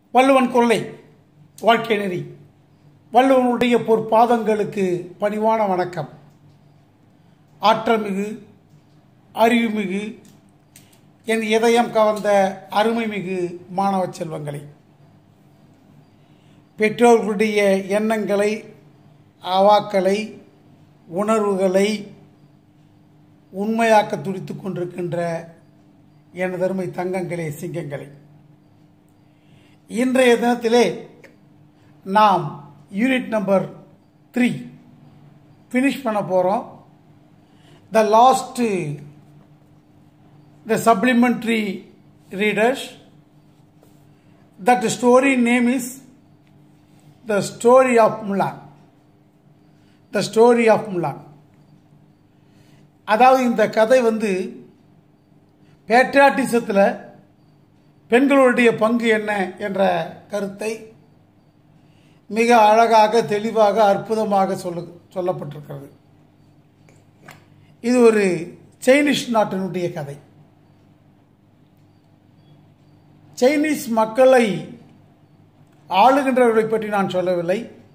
வள்ளுவன் கொள்ளை வாழ்க்கை நெறி வள்ளுவனுடைய பொற்பாதங்களுக்கு பணிவான வணக்கம் ஆற்றமிகு அறிவுமிகு என் இதயம் கவர்ந்த அருமைமிகு மாணவ செல்வங்களை பெற்றோர்களுடைய எண்ணங்களை அவாக்களை உணர்வுகளை உண்மையாக்க துடித்துக் கொண்டிருக்கின்ற எனது அருமை தங்கங்களே சிங்கங்களே இன்றைய தினத்திலே நாம் யூனிட் நம்பர் த்ரீ ஃபினிஷ் பண்ண போகிறோம் the last the supplementary readers that story name is the story of Mulan the story of Mulan அதாவது இந்த கதை வந்து பேட்ரியாட்டிசத்தில் பெண்களுடைய பங்கு என்ன என்ற கருத்தை மிக அழகாக தெளிவாக அற்புதமாக சொல்ல சொல்லப்பட்டிருக்கிறது இது ஒரு சைனீஸ் நாட்டினுடைய கதை சைனீஸ் மக்களை ஆளுகின்றவர்களை பற்றி நான் சொல்லவில்லை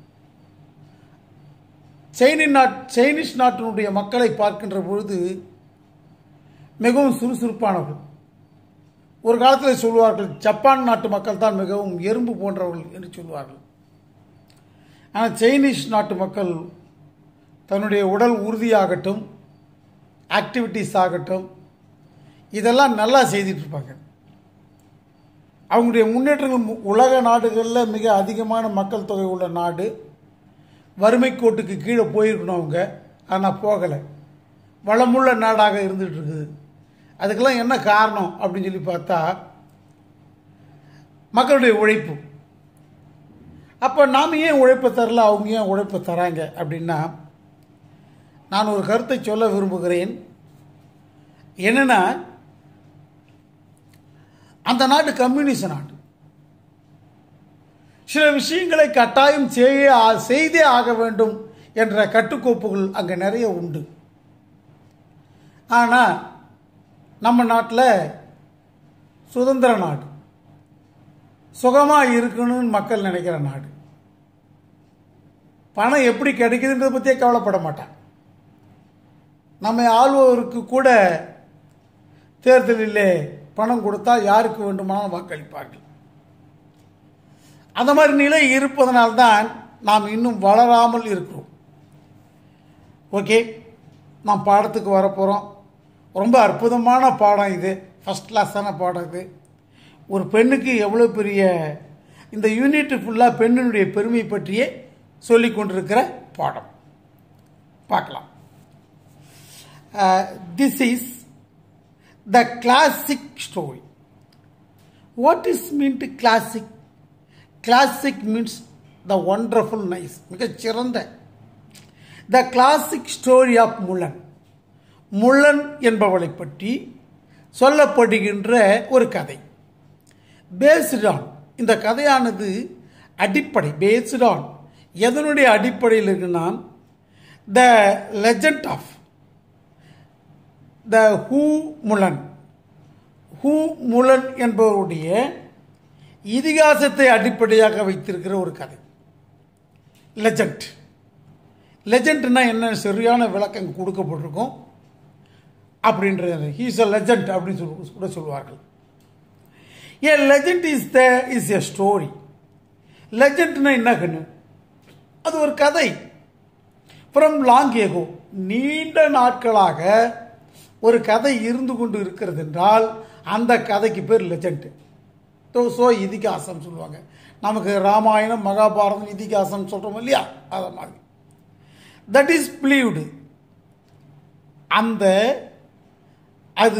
சைனி நாட் சைனீஸ் நாட்டினுடைய மக்களை பார்க்கின்ற பொழுது மிகவும் சுறுசுறுப்பானவர்கள் ஒரு காலத்தில் சொல்வார்கள் ஜப்பான் நாட்டு மக்கள் தான் மிகவும் எறும்பு போன்றவர்கள் என்று சொல்வார்கள் ஆனால் சைனீஸ் நாட்டு மக்கள் தன்னுடைய உடல் உறுதியாகட்டும் ஆக்டிவிட்டீஸ் ஆகட்டும் இதெல்லாம் நல்லா செய்துட்டு இருப்பாங்க அவங்களுடைய முன்னேற்றங்கள் உலக நாடுகளில் மிக அதிகமான மக்கள் தொகை உள்ள நாடு வறுமை கோட்டுக்கு கீழே போயிருக்கணும் அவங்க ஆனால் போகலை வளமுள்ள நாடாக இருந்துகிட்டு இருக்குது அதுக்கெல்லாம் என்ன காரணம் அப்படின்னு சொல்லி பார்த்தா மக்களுடைய உழைப்பு அப்போ நாம் ஏன் உழைப்பை தரல அவங்க ஏன் உழைப்பை தராங்க அப்படின்னா நான் ஒரு கருத்தை சொல்ல விரும்புகிறேன் என்னென்னா அந்த நாடு கம்யூனிச நாடு சில விஷயங்களை கட்டாயம் செய்ய செய்தே ஆக வேண்டும் என்ற கட்டுக்கோப்புகள் அங்கே நிறைய உண்டு ஆனால் நம்ம நாட்டில் சுதந்திர நாடு சுகமாக இருக்கணும்னு மக்கள் நினைக்கிற நாடு பணம் எப்படி கிடைக்குதுன்றதை பற்றியே கவலைப்பட மாட்டான் நம்ம ஆள்வோருக்கு கூட தேர்தலில் பணம் கொடுத்தா யாருக்கு வேண்டுமானாலும் வாக்களிப்பார்கள் அந்த மாதிரி நிலை இருப்பதனால்தான் நாம் இன்னும் வளராமல் இருக்கிறோம் ஓகே நாம் பாடத்துக்கு வரப்போகிறோம் ரொம்ப அற்புதமான பாடம் இது ஃபஸ்ட் கிளாஸான பாடம் இது ஒரு பெண்ணுக்கு எவ்வளோ பெரிய இந்த யூனிட் ஃபுல்லாக பெண்ணினுடைய பெருமை பற்றியே சொல்லி கொண்டிருக்கிற பாடம் பார்க்கலாம் this is the classic story what is mean to classic classic means the wonderful nice மிகச்சிறந்த the classic story of Mulan Mulan என்பவளை பற்றி சொல்லப்படுகின்ற ஒரு கதை பேஸ்டான் இந்த கதையானது அடிப்படை பேஸ்டான் எதனுடைய அடிப்படையில் இருக்குன்னா the legend of the Hua Mulan Hua Mulan என்பவருடைய இதிகாசத்தை அடிப்படையாக வைத்திருக்கிற ஒரு கதை லெஜண்ட் லெஜண்ட்னா என்ன சரியான விளக்கம் கொடுக்கப்பட்டிருக்கும் அப்படின்றது ஹீஸ் அ லெஜண்ட் அப்படின்னு சொல்லி கூட சொல்லுவார்கள் a legend is the is a story லெஜண்ட்னா என்ன கண்ணு அது ஒரு கதை ஃப்ரம் லாங் ஏகோ நீண்ட நாட்களாக ஒரு கதை இருந்து கொண்டு இருக்கிறது என்றால் அந்த கதைக்கு பேர் லெஜண்ட் ஸோ இதிகாசம் சொல்லுவாங்க நமக்கு ராமாயணம் மகாபாரதம் இதிகாசம் சொல்கிறோம் இல்லையா அதை மாதிரி தட் இஸ் பிலீவ்டு அந்த அது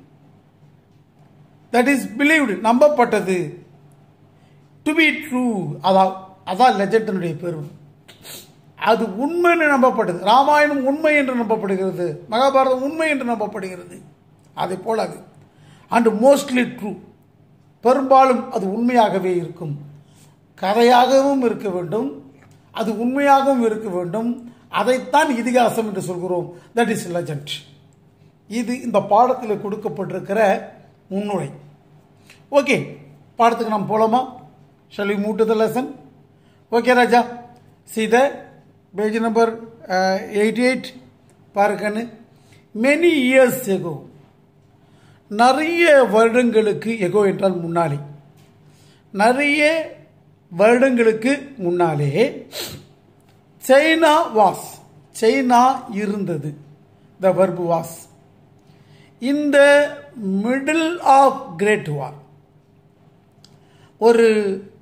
தட் இஸ் பிலீவ்டு நம்பப்பட்டது டு பி ட்ரூ அதான் அதான் லெஜண்டினுடைய பெருமை அது உண்மைன்னு நம்பப்பட்டது ராமாயணம் உண்மை என்று நம்பப்படுகிறது மகாபாரதம் உண்மை என்று நம்பப்படுகிறது அதே போல் அது அண்ட் மோஸ்ட்லி ட்ரூ பெரும்பாலும் அது உண்மையாகவே இருக்கும் கதையாகவும் இருக்க வேண்டும் அது உண்மையாகவும் இருக்க வேண்டும் அதைத்தான் இதிகாசம் என்று சொல்கிறோம் தட் இஸ் லெஜண்ட் இது இந்த பாடத்தில் கொடுக்கப்பட்டிருக்கிற முன்னுரை ஓகே பாடத்துக்கு நாம் போலாமா Shall we move to the lesson? Okay, Raja. See there, page number uh, 88. பாருக்கண்ணு மெனி இயர்ஸ் எகோ நிறைய வருடங்களுக்கு எகோ என்றால் முன்னாலே நிறைய வருடங்களுக்கு முன்னாலே சைனா வாஸ் சைனா இருந்தது த வர்பு வாஸ் இந்த மிடில் ஆஃப் கிரேட் வார் ஒரு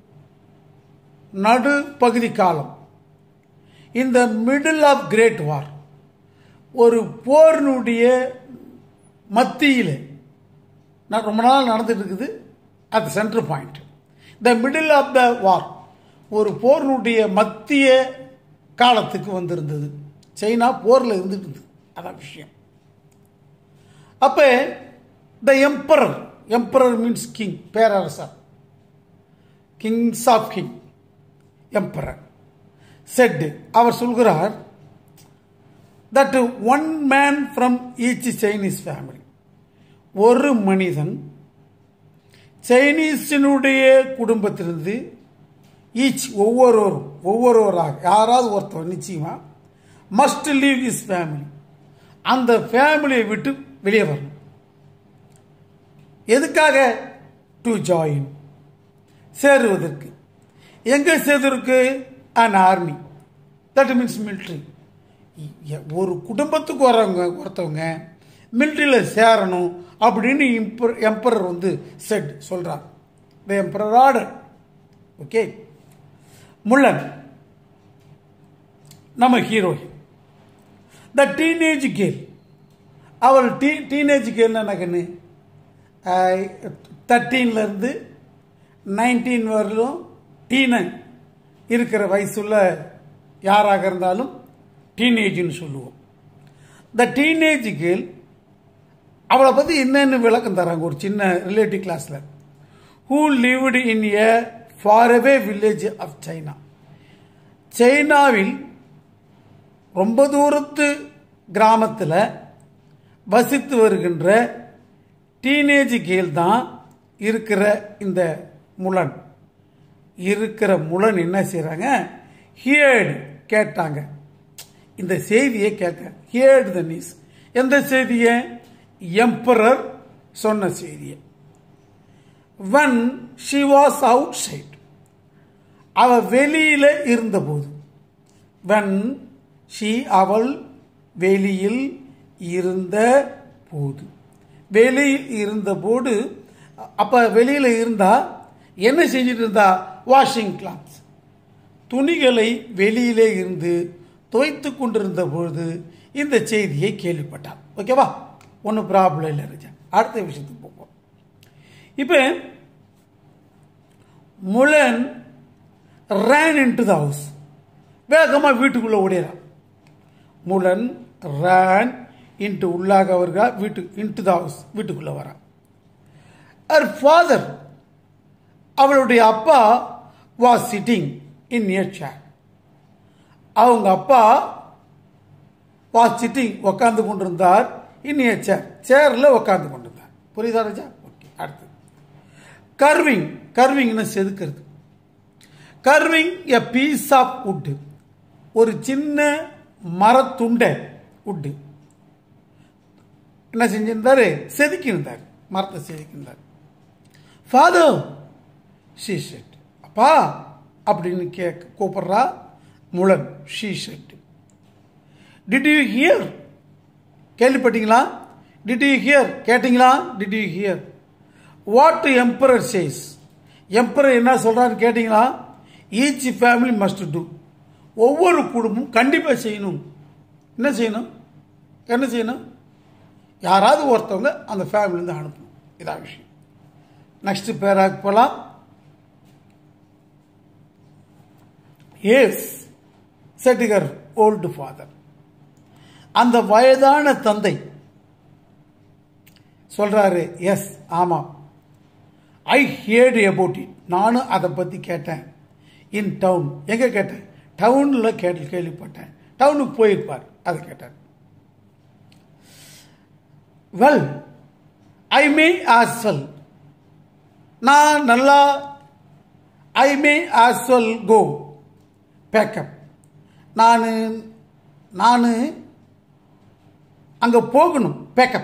நடு பகுதி காலம் இந்த மிடில் ஆஃப் கிரேட் வார் ஒரு போரினுடைய மத்தியில் நான் ரொம்ப நாள் நடந்துட்டு இருக்குது at centre point the middle of the war ஒரு போரினுடைய மத்திய காலத்துக்கு வந்திருந்தது சைனா போரில் இருந்துட்டு இருந்தது அதான் விஷயம் அப்போ the emperor emperor means king பேரரசர் kings of king emperor said அவர் சொல்கிறார் that one man from each Chinese family ஒரு மனிதன் சைனீஸினுடைய குடும்பத்திலிருந்து ஈச் ஒவ்வொருவரும் ஒவ்வொருவராக யாராவது ஒருத்தர் நிச்சயமா மஸ்ட் லீவ் இஸ் ஃபேமிலி அந்த ஃபேமிலியை விட்டு வெளியே வரணும் எதுக்காக டு ஜாயின் சேருவதற்கு எங்கே சேருவதற்கு an army that means military ஒரு குடும்பத்துக்கு வரவங்க ஒருத்தவங்க மிலிட்ரியில் சேரணும் அப்படின்னு இம்பர் எம்பரர் வந்து செட் சொல்கிறார் the emperor order okay Mulan நம்ம ஹீரோயின் த டீனேஜ் கேர்ள் அவள் டீ டீனேஜ் கேர்ள் என்ன கண்ணு தேர்ட்டீன்லேருந்து நைன்டீன் வரலும் டீனன் இருக்கிற வயசுள்ள யாராக இருந்தாலும் டீனேஜ்னு சொல்லுவோம் த டீனேஜ் கேர்ள் அவளை பற்றி என்னென்னு விளக்கம் தராங்க ஒரு சின்ன ரிலேட்டிவ் கிளாஸில் who lived in a faraway village of China சைனாவில் ரொம்ப தூரத்து கிராமத்தில் வசித்து வருகின்ற டீனேஜ் கேர்ள் தான் இருக்கிற இந்த முலன் இருக்கிற முலன் என்ன செய்கிறாங்க ஹியர்டு கேட்டாங்க இந்த செய்தியை கேட்க ஹியர்டு த நியூஸ் எந்த செய்தியை எம்பரர் சொன்ன செய்தியை when she was outside அவ வெளியில இருந்தபோது வன் ஷி அவள் வெளியில் இருந்த போது வெளியில் இருந்தபோது அப்ப வெளியில இருந்தா என்ன செஞ்சிட்டு இருந்தா வாஷிங் கிளாத்ஸ் துணிகளை வெளியிலே இருந்து துவைத்து கொண்டிருந்த பொழுது இந்த செய்தியை கேள்விப்பட்டார் ஓகேவா ஒன்றும் ப்ராப்ளம் இல்லை ரஜா அடுத்த விஷயத்துக்கு போவோம் இப்போ முலன் ரேன் இன்டு த ஹவுஸ் வேகமாக வீட்டுக்குள்ளே ஓடிறான் முலன் ரேன் இன்ட்டு உள்ளாக வருகா வீட்டு இன்ட்டு த ஹவுஸ் வீட்டுக்குள்ளே வரான் அவர் ஃபாதர் அவளுடைய அப்பா was sitting in near chair அவங்க அப்பா வாஸ் சிட்டிங் உட்காந்து கொண்டிருந்தார் இன் நியர் சேர் சேரில் உட்காந்து கொண்டிருந்தார் புரியுதா ராஜா ஓகே அடுத்து கர்விங் கர்விங்னு செதுக்கிறது carving a piece of wood ஒரு சின்ன மரத்துண்டை உட்டு என்ன செஞ்சிருந்தாரு செதுக்கியிருந்தார் மரத்தை செதுக்கியிருந்தார் ஃபாதர் ஷீ ஷெட் அப்பா அப்படின்னு கே கூப்பிட்றா Mulan she said did you hear கேள்விப்பட்டீங்களா டிட் யூ ஹியர் கேட்டீங்களா did you hear what emperor says emperor என்ன சொல்றாரு கேட்டீங்களா ஈச் ஃபேமிலி மஸ்ட் டூ ஒவ்வொரு குடும்பம் கண்டிப்பாக செய்யணும் என்ன செய்யணும் என்ன செய்யணும் யாராவது ஒருத்தவங்க அந்த ஃபேமிலிருந்து அனுப்பணும் இதான் விஷயம் நெக்ஸ்ட் பேராக்கு போகலாம் ஏஸ் செட்டிகர் ஓல்டு ஃபாதர் அந்த வயதான தந்தை சொல்றாரு எஸ் ஆமாம் ஐ ஹியர்டு அபவுட் இட் நானும் அதை பற்றி கேட்டேன் இன் டவுன் எங்கே கேட்டேன் டவுனில் கேட்டு கேள்விப்பட்டேன் டவுனுக்கு போயிருப்பார் அதை கேட்டார் well I may as well நான் நல்லா I may as well go back up நான் நான் அங்கே போகணும் பேக்கப்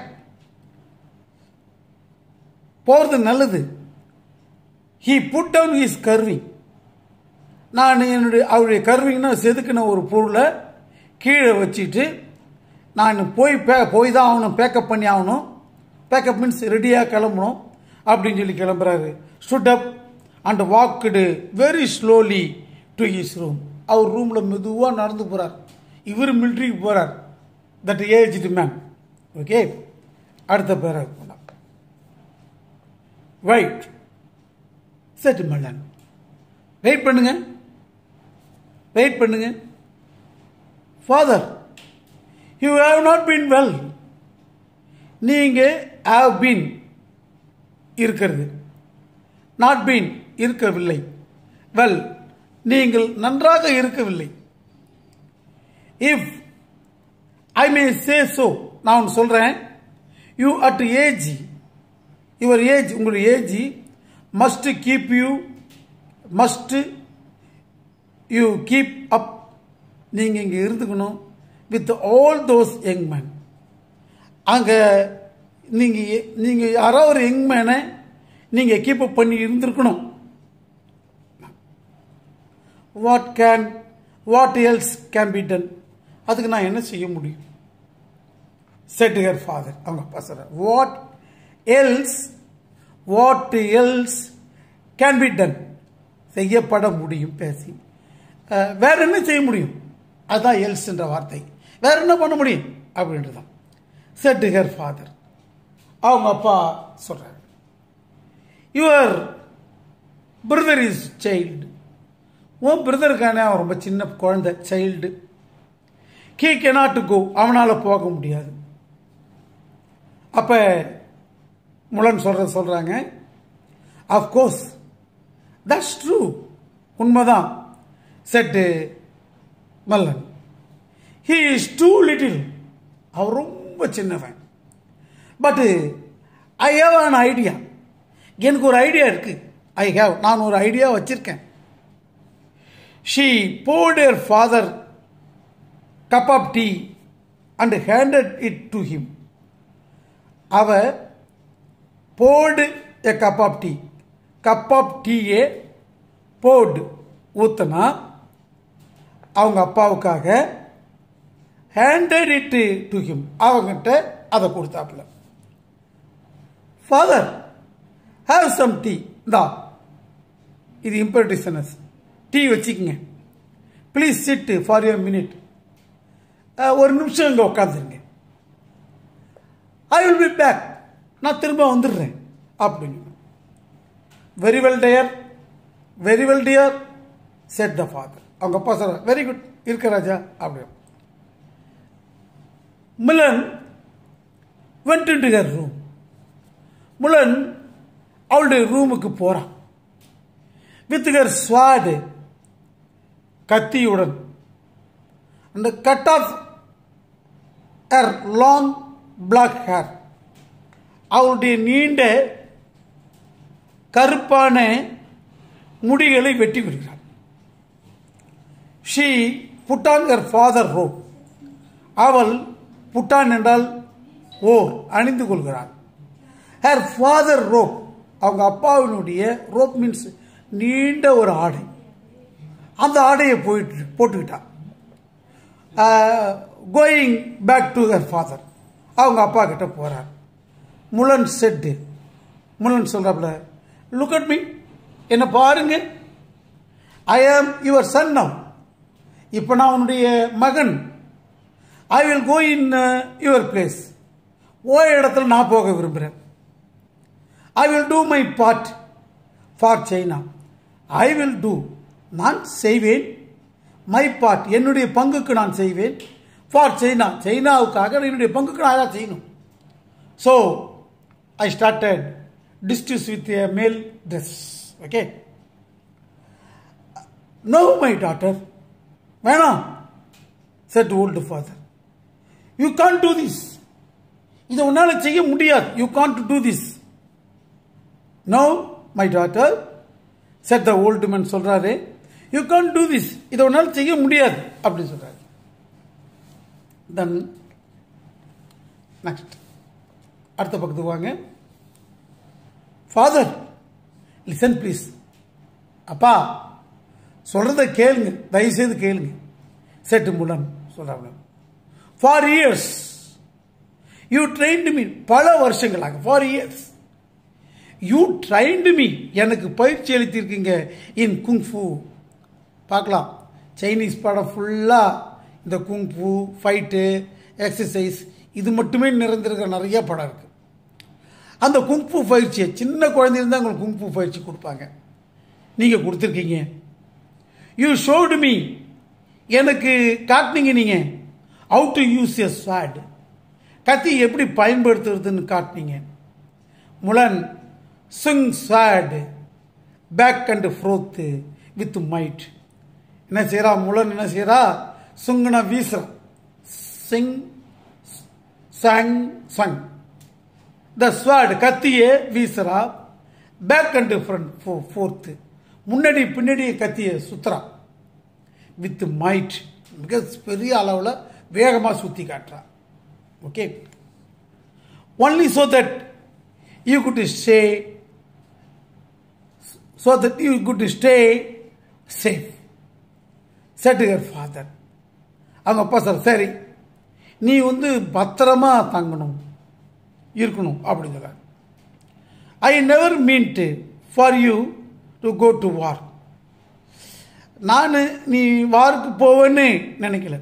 போகிறது நல்லது he put down his carving நான் என்னுடைய அவருடைய கர்விங்னா செதுக்கின ஒரு பொருளை கீழே வச்சுட்டு நான் போய் பே போய் தான் ஆகணும் பேக்கப் பண்ணி ஆகணும் பேக்கப் மீன்ஸ் ரெடியாக கிளம்பணும் அப்படின்னு சொல்லி கிளம்புறாரு stood up and walked very slowly to his room அவர் ரூமில் மெதுவாக நடந்து போகிறார் இவர் மிலிட்ரிக்கு போகிறார் தட் ஏஜ்டு மேன் ஓகே அடுத்த பேரை வெயிட் செட் மல்லன் வெயிட் பண்ணுங்க வெயிட் பண்ணுங்க father you have not been well நீங்க ஹாவ் பீன் இருக்கிறது நாட் பீன் இருக்கவில்லை வெல் நீங்கள் நன்றாக இருக்கவில்லை if I May say so நான் சொல்றேன் you at age your age உங்களுடைய age must keep you must you keep up நீங்கள் இங்கே இருந்துக்கணும் with all those young man அங்கே நீங்கள் நீங்கள் யாரோ ஒரு யங் மேனை நீங்கள் கீப் அப் பண்ணி இருந்திருக்கணும் what can what else can be done அதுக்கு நான் என்ன செய்ய முடியும் செட் ஹர் ஃபாதர் அவங்க அப்பா சொல்கிறார் what else what else can be done செய்யப்பட முடியும் பேசி வேற என்ன செய்ய முடியும் அதுதான் எல்ஸ்ன்ற வார்த்தை வேற என்ன பண்ண முடியும் அப்படின்றது தான் செட் ஹர் ஃபாதர் அவங்க அப்பா சொல்றாரு யுவர் பிரதர் இஸ் சைல்டு உன் பிரதருக்கான அவன் ரொம்ப சின்ன குழந்தை சைல்டு கீ கெனாட்டு கோ அவனால் போக முடியாது அப்போ முலன் சொல்ற சொல்றாங்க அஃப்கோர்ஸ் தட்ஸ் ட்ரூ உண்மைதான் said Mulan he is too little அவர் ரொம்ப சின்னவன் பட்டு ஐ ஹேவ் அன் ஐடியா எனக்கு ஒரு ஐடியா இருக்கு ஐ ஹேவ் நான் ஒரு ஐடியா வச்சிருக்கேன் she poured her father cup of tea and handed it to him அவ poured a cup of tea cup of டீயே போர்டு ஊத்துனா அவங்க அப்பாவுக்காக ஹேண்டட் இட் டு ஹிம் அவங்ககிட்ட அதை கொடுத்தாப்புல ஃபாதர் ஹேவ் சம் டீ தா இது இம்பர்டிசனஸ் டீ வச்சுக்கங்க please sit for your minute ஒரு நிமிஷம் இங்கே உட்காந்துருங்க ஐ வில் பி பேக் நான் திரும்ப வந்துடுறேன் அப்படின்னு very well dear very well dear said the father அவங்க அப்பா சொல்ற வெரி குட் இருக்க ராஜா அப்படி Mulan went into her room Mulan அவளுடைய ரூமுக்கு போறான் வித் ஹர் ஸ்வாடு கத்தியுடன் அந்த cut off her long black hair அவளுடைய நீண்ட கருப்பான முடிகளை வெட்டி விடுகிறார் she put on her father robe அவள் புட்டான் என்றால் ஓர் அணிந்து கொள்கிறாள் ஹர் ஃபாதர் ரோப் அவங்க அப்பாவினுடைய ரோப் மீன்ஸ் நீண்ட ஒரு ஆடை அந்த ஆடையை போயிட்டு போட்டுக்கிட்டான் going back to her father அவங்க அப்பா கிட்ட போறார் முலன் செட்டு முலன் சொல்றாப்ல லுக் அட் மீ என்ன பாருங்க ஐ ஆம் யுவர் சன் நவ் இப்போ நான் உன்னுடைய மகன் I will go in your place oh இடத்துல நான் போக விரும்புகிறேன் I will do my part for China I will do நான் செய்வேன் மை பார்ட் என்னுடைய பங்குக்கு நான் செய்வேன் ஃபார் சைனா சைனாவுக்காக என்னுடைய பங்குக்கு நான் தான் செய்யணும் so I started disguise with a male dress okay no my daughter வேணாம் said old father you can't do this இதை உன்னால் செய்ய முடியாது you can't to do this no my daughter said the old man சொல்றாரு you can't do this இதை உன்னால் செய்ய முடியாது அப்படின்னு சொல்றாரு தென் நெக்ஸ்ட் அடுத்த பக்கத்துக்கு வாங்க ஃபாதர் லிசன் ப்ளீஸ் அப்பா சொல்றத கேளுங்க தயவுசெய்து கேளுங்க செட்டு முடன் சொல்றாங்க for years you trained me பல வருஷங்களாக for years you trained me எனக்கு பயிற்சி அளித்திருக்கீங்க இன் குங்ஃபு பார்க்கலாம் சைனீஸ் படம் ஃபுல்லாக இந்த குங்ஃபு ஃபைட்டு எக்ஸசைஸ் இது மட்டுமே நிறைந்திருக்கிற நிறைய படம் இருக்குது அந்த குங்ஃபு பயிற்சியை சின்ன குழந்தை இருந்தால் உங்களுக்கு குங்ஃபு பயிற்சி கொடுப்பாங்க நீங்கள் கொடுத்துருக்கீங்க யூ ஷோடு மீ எனக்கு காட்டினீங்க நீங்கள் how to use a sword கத்தி எப்படி பயன்படுத்துறதுன்னு காட்டினீங்க Mulan swing sword back and forth with might என்ன செய்கிறா முலன் என்ன செய்கிறா சுங்குன வீசுறான் swing swung swung the sword கத்தியே வீசுறா பேக் அண்ட் ஃப்ரண்ட் ஃபோர்த்து முன்னாடி பின்னாடி கத்தியை சுத்துறா வித் மைட் மிக பெரிய அளவில் வேகமாக சுற்றி காட்டுறா okay only so that you could stay so that you could stay safe said your father அவங்க அப்பா சார் சரி நீ வந்து பத்திரமா தங்கணும் இருக்கணும் அப்படின்னு சொல்றாரு I never meant for you to go to war நான் நீ வாருக்கு போவேன்னு நினைக்கல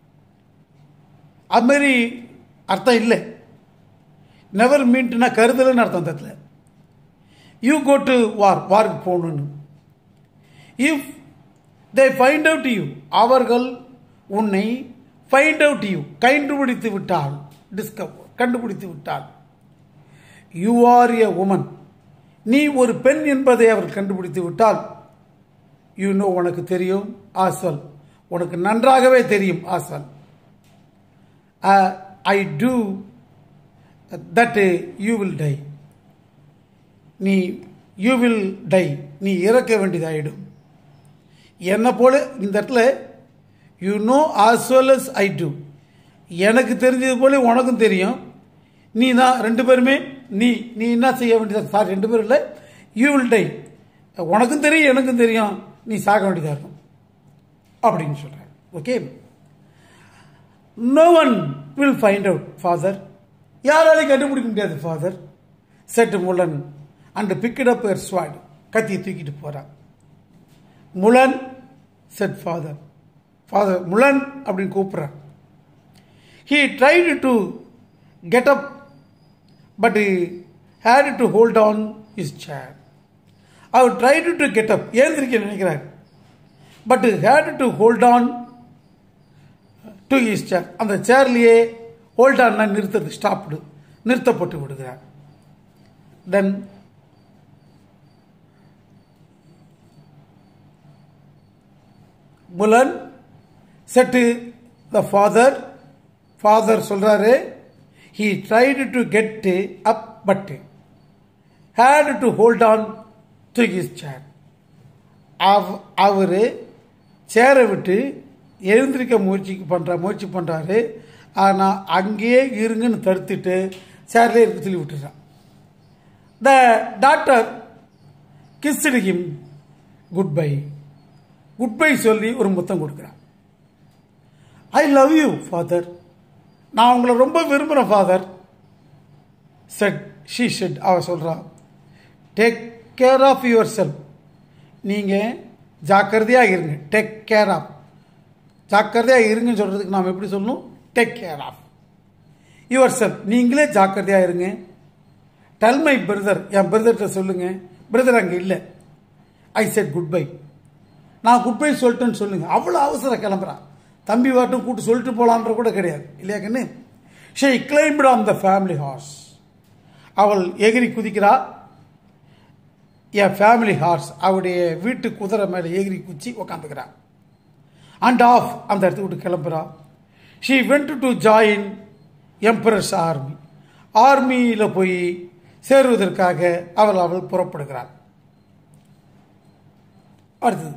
அது மாதிரி அர்த்தம் இல்லை நெவர் மீன்ட்னா கருதலைன்னு அர்த்தம் தத்துல யூ கோ டு வார் வாருக்கு போகணுன்னு if they find out you அவர்கள் உன்னை ஃபைண்ட் அவுட் யூ கண்டுபிடித்து விட்டால் டிஸ்கவர் கண்டுபிடித்து விட்டால் யூ ஆர் எ உமன் நீ ஒரு பெண் என்பதை அவர் கண்டுபிடித்து விட்டால் யூ நோ உனக்கு தெரியும் ஆசல் உனக்கு நன்றாகவே தெரியும் ஆசல் I do that you will die நீ யூ வில் டை நீ இறக்க வேண்டியதாயிடும் என்னை போல இந்த இடத்துல you know as well as I do எனக்கு தெரிஞ்சது போல உனக்கும் தெரியும் நீ தான் ரெண்டு பேருமே நீ நீ என்ன செய்ய வேண்டியது சார் ரெண்டு பேரும் இல்லை யூ வில் டை உனக்கும் தெரியும் எனக்கும் தெரியும் நீ சாக வேண்டியதாக இருக்கும் அப்படின்னு சொல்கிறேன் okay no one will find out father யாராலையும் கண்டுபிடிக்க முடியாது father said Mulan and picked up her sword கத்தியை தூக்கிட்டு போகிறான் Mulan said father father Mulan அப்படின்னு கூப்பிட்றான் he tried to get up but had to hold on is chair அவர் tried to get up ஏந்திரிக்க நினைக்கிறார் but had to hold on to is chair அந்த சேர்லேயே ஹோல்ட் ஆன்னா நிறுத்தது ஸ்டாப்டு நிறுத்தப்பட்டு விடுகிறார் தென் முலன் செட்டு த ஃபாதர் ஃபாதர் சொல்றாரு he tried to get up but had to hold on to his chair அவ் அவர் சேரை விட்டு எழுந்திருக்க முயற்சி பண்ணுற முயற்சி பண்ணுறாரு ஆனால் அங்கேயே இருங்கன்னு தடுத்துட்டு சேர்லேயே இருக்க சொல்லி விட்டுறான் the doctor kissed him goodbye goodbye சொல்லி ஒரு முத்தம் கொடுக்குறான் ஐ லவ் யூ ஃபாதர் நான் உங்களை ரொம்ப விரும்புகிறேன் ஃபாதர் செட் ஷீ ஷெட் அவ சொல்கிறான் take care of yourself நீங்கள் ஜாக்கிரதையாக இருங்க டேக் கேர் ஆஃப் ஜாக்கிரதையாக இருங்கன்னு சொல்கிறதுக்கு நாம் எப்படி சொல்லணும் take care of yourself நீங்களே ஜாக்கிரதையாக இருங்க டெல் மை பிரதர் என் பிரதர்கிட்ட சொல்லுங்க பிரதர் அங்கே இல்லை ஐ செட் குட் பை நான் குட் பை சொல்லிட்டேன்னு சொல்லுங்க அவ்வளோ அவசரம் கிளம்புறான் தம்பி வாட்டும் கூட்டு சொல்லிட்டு போலான்ற கூட கிடையாது இல்லையா கண்ணு she climbed on the family horse அவள் எகிரி குதிக்கிறா என் ஃபேமிலி ஹார்ஸ் அவருடைய வீட்டு குதிரை மேலே எகிரி குச்சி உக்காந்துக்கிறான் அண்ட் ஆஃப் அந்த இடத்துக்கு விட்டு கிளம்புறா she went to join emperor's army ஆர்மியில் போய் சேருவதற்காக அவள் அவள் புறப்படுகிறாள் அடுத்தது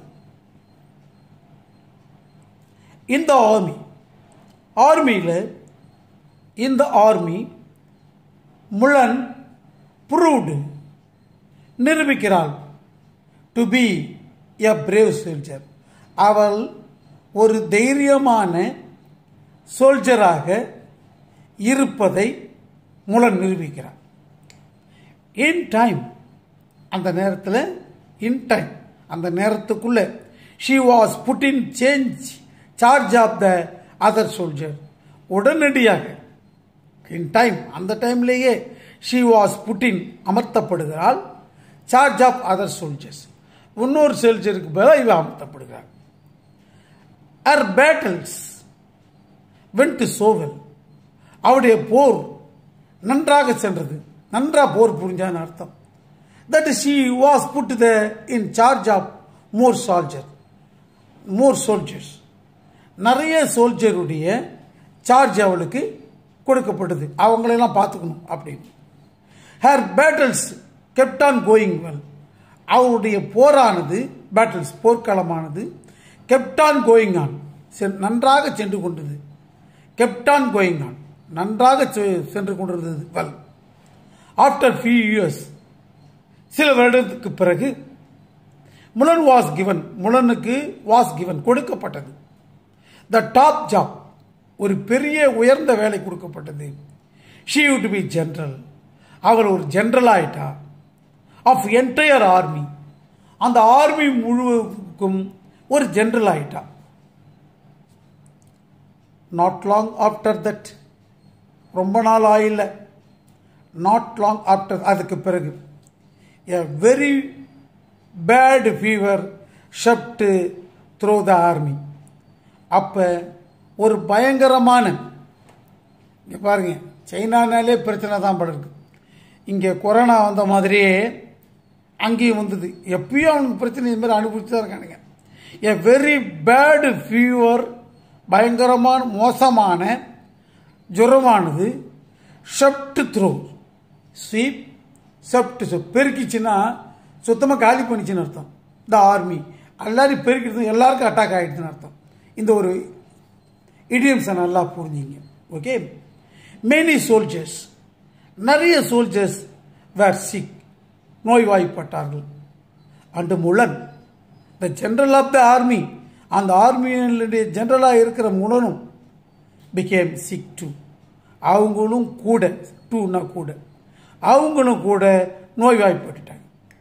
இந்த ஆர்மி ஆர்மியில் இந்த ஆர்மி முழன் ப்ரூவ்டு நிரூபிக்கிறாள் to be a brave soldier அவள் ஒரு தைரியமான சோல்ஜராக இருப்பதை முழன் நிரூபிக்கிறார் இன் டைம் அந்த நேரத்தில் இன் டைம் அந்த நேரத்துக்குள்ள she was put in change charge of the other soldier உடனடியாக இன் டைம் அந்த டைம்லேயே ஷி வாஸ் புட்டின் அமர்த்தப்படுகிறாள் சார்ஜ் ஆஃப் அதர் சோல்ஜர்ஸ் இன்னொரு சோல்ஜருக்கு பதிலாக இவ அமர்த்தப்படுகிறாள் அர் பேட்டில்ஸ் வென்ட் சோவல் அவருடைய போர் நன்றாக சென்றது நன்றாக போர் புரிஞ்சான்னு அர்த்தம் that she was put the in charge of more soldier more soldiers நிறைய சோல்ஜருடைய சார்ஜ் அவளுக்கு கொடுக்கப்பட்டது அவங்களெல்லாம் பார்த்துக்கணும் அப்படின்னு her battles kept on going well அவருடைய போரானது பேட்டில்ஸ் போர்க்களமானது கெப்ட் ஆன் கோயிங் ஆன் நன்றாக சென்று கொண்டது கெப்ட் ஆன் கோயிங் ஆன் நன்றாக சென்று கொண்டிருந்தது வெல் ஆஃப்டர் ஃபியூ இயர்ஸ் சில வருடத்துக்கு பிறகு முலன் வாஸ் கிவன் முலனுக்கு வாஸ் கிவன் கொடுக்கப்பட்டது த டாப் ஜாப் ஒரு பெரிய உயர்ந்த வேலை கொடுக்கப்பட்டது ஷீ வுட் பி ஜென்ரல் அவர் ஒரு ஜென்ரல் ஆயிட்டா ஆஃப் என்டையர் ஆர்மி அந்த ஆர்மி முழுவதுக்கும் ஒரு ஜென்ரல் ஆயிட்டா நாட் லாங் ஆஃப்டர் தட் ரொம்ப நாள் ஆயில்ல நாட் லாங் ஆஃப்டர் அதுக்கு பிறகு a very bad fever swept through the army அப்போ ஒரு பயங்கரமான இங்கே பாருங்க சைனானாலே பிரச்சனை தான் படுது இங்கே கொரோனா வந்த மாதிரியே அங்கேயும் வந்தது எப்பயும் அவனுக்கு பிரச்சனை இது மாதிரி அனுபவிச்சு தான் இருக்கானுங்க எ வெரி பேடு ஃபீவர் பயங்கரமான மோசமான ஜுரமானது ஷப்ட் த்ரோ ஸ்வீப் செப்ட் பெருக்கிச்சுன்னா சுத்தமாக காலி பண்ணிச்சுன்னு அர்த்தம் இந்த ஆர்மி எல்லாரும் பெருக்கிறது எல்லாருக்கும் அட்டாக் ஆகிடுதுன்னு அர்த்தம் இந்த ஒரு இடியம்ஸை நல்லா புரிஞ்சிங்க ஓகே மெனி சோல்ஜர்ஸ் நிறைய சோல்ஜர்ஸ் வேர் சிக் நோய்வாய்ப்பட்டார்கள் and Mulan the general of the army அந்த ஆர்மியினுடைய ஜென்ரலாக இருக்கிற முலனும் பிகேம் சிக் டூ அவங்களும் கூட டூனா கூட அவங்களும் கூட நோய்வாய்ப்பட்டுட்டாங்க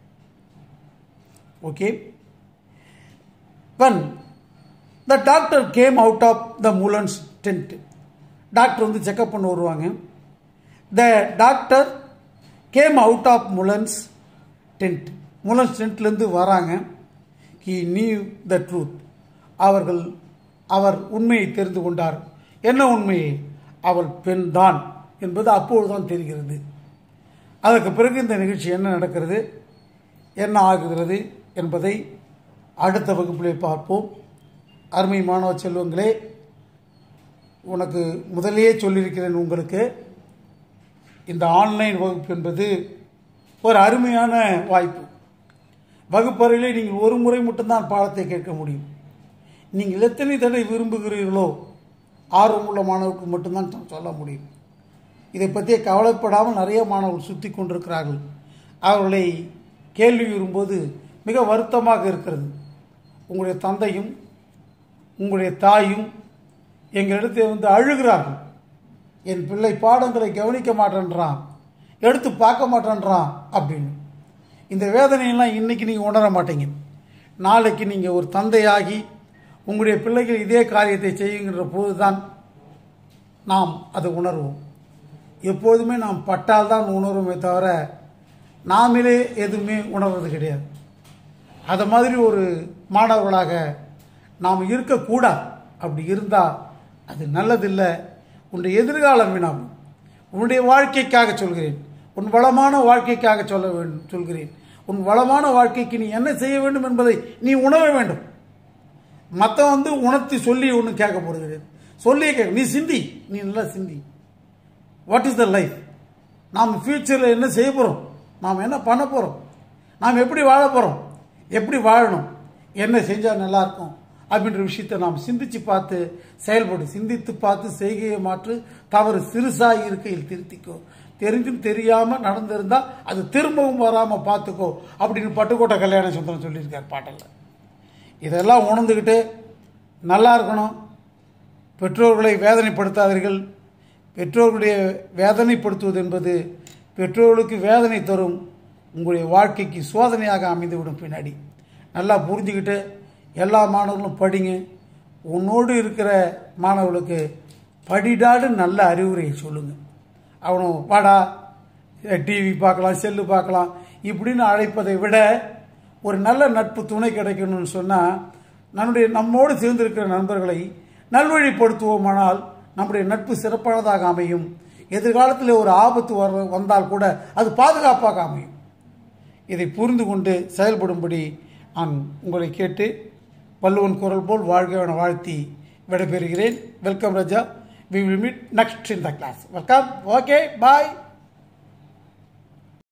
okay one the doctor came out of the Mulan's tent doctor வந்து செக்அப் பண்ண வருவாங்க the doctor came out of Mulan's tent Mulan's டென்ட்லேருந்து வராங்க ஹி நியூ த ட்ரூத் அவர்கள் அவர் உண்மையை தெரிந்து கொண்டார் என்ன உண்மையை அவள் பெண் தான் என்பது அப்பொழுதுதான் தெரிகிறது அதற்கு பிறகு இந்த நிகழ்ச்சி என்ன நடக்கிறது என்ன ஆகுகிறது என்பதை அடுத்த வகுப்பிலே பார்ப்போம் அருமை மாணவ செல்வங்களே உனக்கு முதலேயே சொல்லியிருக்கிறேன் உங்களுக்கு இந்த ஆன்லைன் வகுப்பு என்பது ஒரு அருமையான வாய்ப்பு வகுப்பறையிலே நீங்கள் ஒரு முறை மட்டும்தான் பாடத்தை கேட்க முடியும் நீங்கள் எத்தனை தடவை விரும்புகிறீர்களோ ஆர்வமுள்ள மாணவருக்கு மட்டும்தான் நான் சொல்ல முடியும் இதை பற்றிய கவலைப்படாமல் நிறைய மாணவர்கள் சுற்றி கொண்டிருக்கிறார்கள் அவர்களை கேள்வி வரும்போது மிக வருத்தமாக இருக்கிறது உங்களுடைய தந்தையும் உங்களுடைய தாயும் எங்களிடத்தில் வந்து அழுகிறார்கள் என் பிள்ளை பாடங்களை கவனிக்க மாட்டேன்றான் எடுத்து பார்க்க மாட்டேன்றான் அப்படின்னு இந்த வேதனையெல்லாம் இன்னைக்கு நீங்கள் உணர மாட்டீங்க நாளைக்கு நீங்கள் ஒரு தந்தையாகி உங்களுடைய பிள்ளைகள் இதே காரியத்தை செய்யுங்கிற போதுதான் நாம் அதை உணர்வோம் எப்போதுமே நாம் பட்டால் தான் உணர்வோமே தவிர நாமிலே எதுவுமே உணர்வது கிடையாது அதை மாதிரி ஒரு மாணவர்களாக நாம் இருக்கக்கூடாது அப்படி இருந்தால் அது நல்லதில்லை உன்னுடைய எதிர்காலம் வீணாகும் உன்னுடைய வாழ்க்கைக்காக சொல்கிறேன் உன் வளமான வாழ்க்கைக்காக சொல்ல வேண்டும் சொல்கிறேன் உன் வளமான வாழ்க்கைக்கு நீ என்ன செய்ய வேண்டும் என்பதை நீ உணர வேண்டும் மற்ற வந்து உணர்த்தி சொல்லி ஒன்றும் கேட்க போகிறது கிடையாது சொல்லியே கேட்க நீ சிந்தி நீ நல்லா சிந்தி வாட் இஸ் த லைஃப் நாம் ஃப்யூச்சரில் என்ன செய்ய போகிறோம் நாம் என்ன பண்ண போகிறோம் நாம் எப்படி வாழ போகிறோம் எப்படி வாழணும் என்ன செஞ்சால் நல்லாயிருக்கும் அப்படின்ற விஷயத்தை நாம் சிந்திச்சு பார்த்து செயல்படு சிந்தித்து பார்த்து செய்கையை மாற்று தவறு சிறுசாக இருக்கையில் திருத்திக்கோ தெரிஞ்சும் தெரியாமல் நடந்திருந்தா அது திரும்பவும் வராமல் பார்த்துக்கோ அப்படின்னு பட்டுக்கோட்டை கல்யாண சுந்தரம் சொல்லியிருக்கார் பாட்டில் இதெல்லாம் உணர்ந்துக்கிட்டு நல்லா இருக்கணும் பெற்றோர்களை வேதனைப்படுத்தாதீர்கள் பெற்றோர்களுடைய வேதனைப்படுத்துவது என்பது பெற்றோர்களுக்கு வேதனை தரும் உங்களுடைய வாழ்க்கைக்கு சோதனையாக அமைந்துவிடும் பின்னாடி நல்லா புரிஞ்சுக்கிட்டு எல்லா மாணவர்களும் படிங்க உன்னோடு இருக்கிற மாணவர்களுக்கு படிடாடு நல்ல அறிவுரையை சொல்லுங்கள் அவனும் வாடா டிவி பார்க்கலாம் செல்லு பார்க்கலாம் இப்படின்னு அழைப்பதை விட ஒரு நல்ல நட்பு துணை கிடைக்கணும்னு சொன்னால் நம்முடைய நம்மோடு சேர்ந்திருக்கிற நண்பர்களை நல்வழிப்படுத்துவோமானால் நம்முடைய நட்பு சிறப்பானதாக அமையும் எதிர்காலத்தில் ஒரு ஆபத்து வர வந்தால் கூட அது பாதுகாப்பாக அமையும் இதை புரிந்து கொண்டு செயல்படும்படி நான் உங்களை கேட்டு வள்ளுவன் குரல் போல் வாழ்க என வாழ்த்தி விடைபெறுகிறேன் வெல்கம் ராஜா we will meet next in the class welcome okay bye